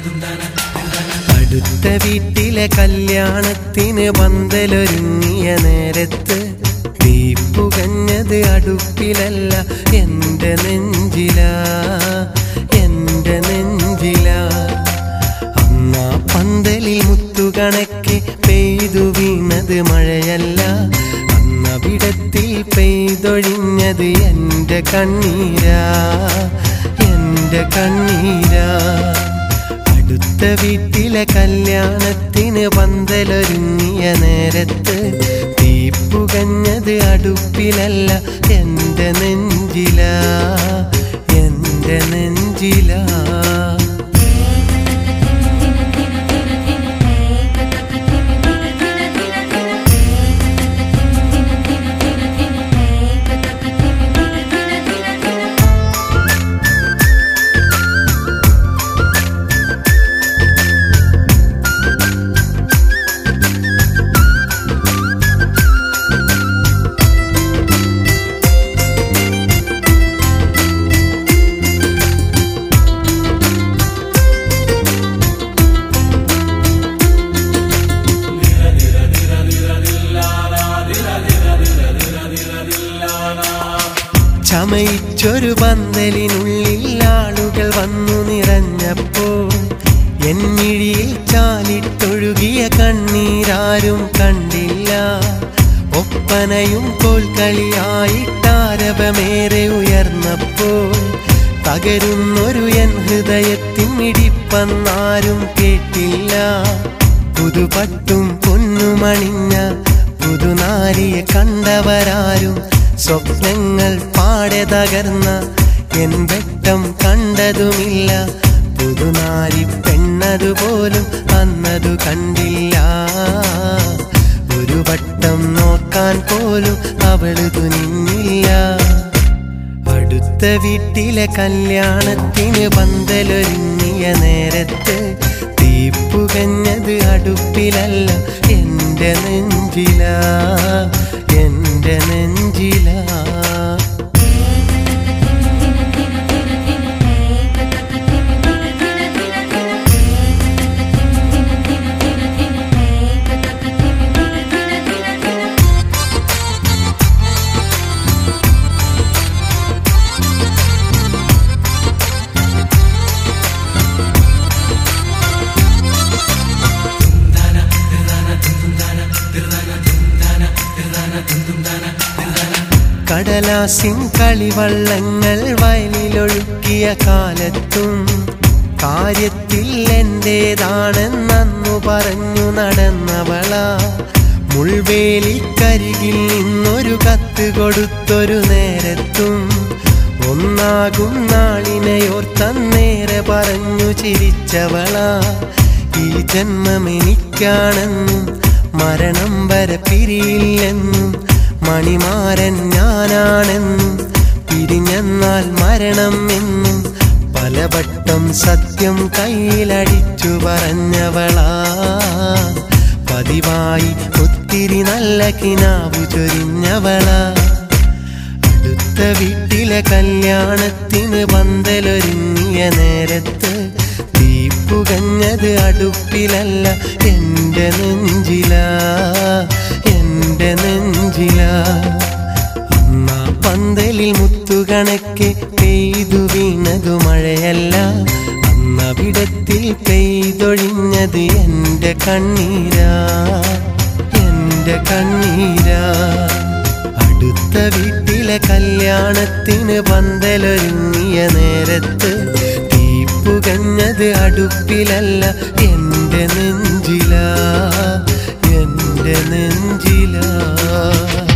അടുത്ത വീട്ടിലെ കല്യാണത്തിന് പന്തലൊരുങ്ങിയ നേരത്ത് തീപ്പുകഞ്ഞത് അടുപ്പിലല്ല എൻ്റെ നെഞ്ചിലാ എൻ്റെ നെഞ്ചിലാ അന്നാ പന്തലിൽ മുത്തുകണക്കെ പെയ്തു വീണത് മഴയല്ല അന്നവിടത്തിൽ പെയ്തൊഴിഞ്ഞത് എൻ്റെ കണ്ണീരാ എൻ്റെ കണ്ണീരാ അടുത്ത വീട്ടിലെ കല്യാണത്തിന് പന്തലൊരുങ്ങിയ നേരത്ത് തീപ്പുകഞ്ഞത് അടുപ്പിലല്ല എൻ്റെ നെഞ്ചിലാ എൻ്റെ നെഞ്ചിലാ ചമയിച്ചൊരു പന്തലിനുള്ളിൽ ആളുകൾ വന്നു നിറഞ്ഞപ്പോൾ എന്നിഴിയിൽ ചാലിട്ടൊഴുകിയ കണ്ണീരാരും കണ്ടില്ല ഒപ്പനയും കോൽക്കളിയായിട്ടാരവമേറെ ഉയർന്നപ്പോൾ തകരുന്നൊരു എൻ ഹൃദയത്തിൻ മിടിപ്പന്നാരും കേട്ടില്ല പുതുപട്ടും പൊന്നുമണിഞ്ഞ പുതുനാരിയെ കണ്ടവരാരും സ്വപ്നങ്ങൾ പാടെ തകർന്ന എൻ വെട്ടം കണ്ടതുമില്ല പുതുനാരി പെണ്ണതുപോലും അന്നതു കണ്ടില്ല ഒരു വട്ടം നോക്കാൻ പോലും അവള് തുനിഞ്ഞില്ല അടുത്ത വീട്ടിലെ കല്യാണത്തിന് പന്തലൊരുങ്ങിയ നേരത്ത് തീപ്പുകഞ്ഞത് അടുപ്പിലല്ല എൻ്റെ നെഞ്ചിലാ എൻ്റെ നെഞ്ചിലാ കടലാസിൻ കളിവള്ളങ്ങൾ വയലിലൊഴുക്കിയ കാലത്തും കാര്യത്തിൽ എന്റേതാണെന്നു പറഞ്ഞു നടന്നവള മുൾവേലിക്കരികിൽ നിന്നൊരു കത്ത് കൊടുത്തൊരു നേരത്തും ഒന്നാകും നാളിനെയോർത്തന്നേരെ പറഞ്ഞു ചിരിച്ചവള ഈ ജന്മമെനിക്കാണെന്നും മരണം വരെ പിരിയില്ലെന്നും മണിമാരൻ ഞാനാണെന്നും പിരിഞ്ഞെന്നാൽ മരണം എന്നും പലവട്ടം സത്യം കയ്യിലടിച്ചു പറഞ്ഞവളാ പതിവായി ഒത്തിരി നല്ല കിനാവു ചൊരിഞ്ഞവളാ അടുത്ത വീട്ടിലെ കല്യാണത്തിന് പന്തലൊരുങ്ങിയ നേരത്ത് തീപ്പുകഞ്ഞത് അടുപ്പിലല്ല എൻ്റെ നെഞ്ചിലാ എൻ്റെ നെഞ്ചിലാ അമ്മ പന്തലിൽ മുത്തുകണക്കെ പെയ്തു വീണതു മഴയല്ല അന്നവിടത്തിൽ പെയ്തൊഴിഞ്ഞത് എൻ്റെ കണ്ണീരാ എൻ്റെ കണ്ണീരാ അടുത്ത വീട്ടിലെ കല്യാണത്തിന് പന്തലൊരുങ്ങിയ നേരത്ത് തീപ്പുകഞ്ഞത് അടുപ്പിലല്ല എൻ്റെ നെഞ്ചിലാ എൻ്റെ നെഞ്ചിലാ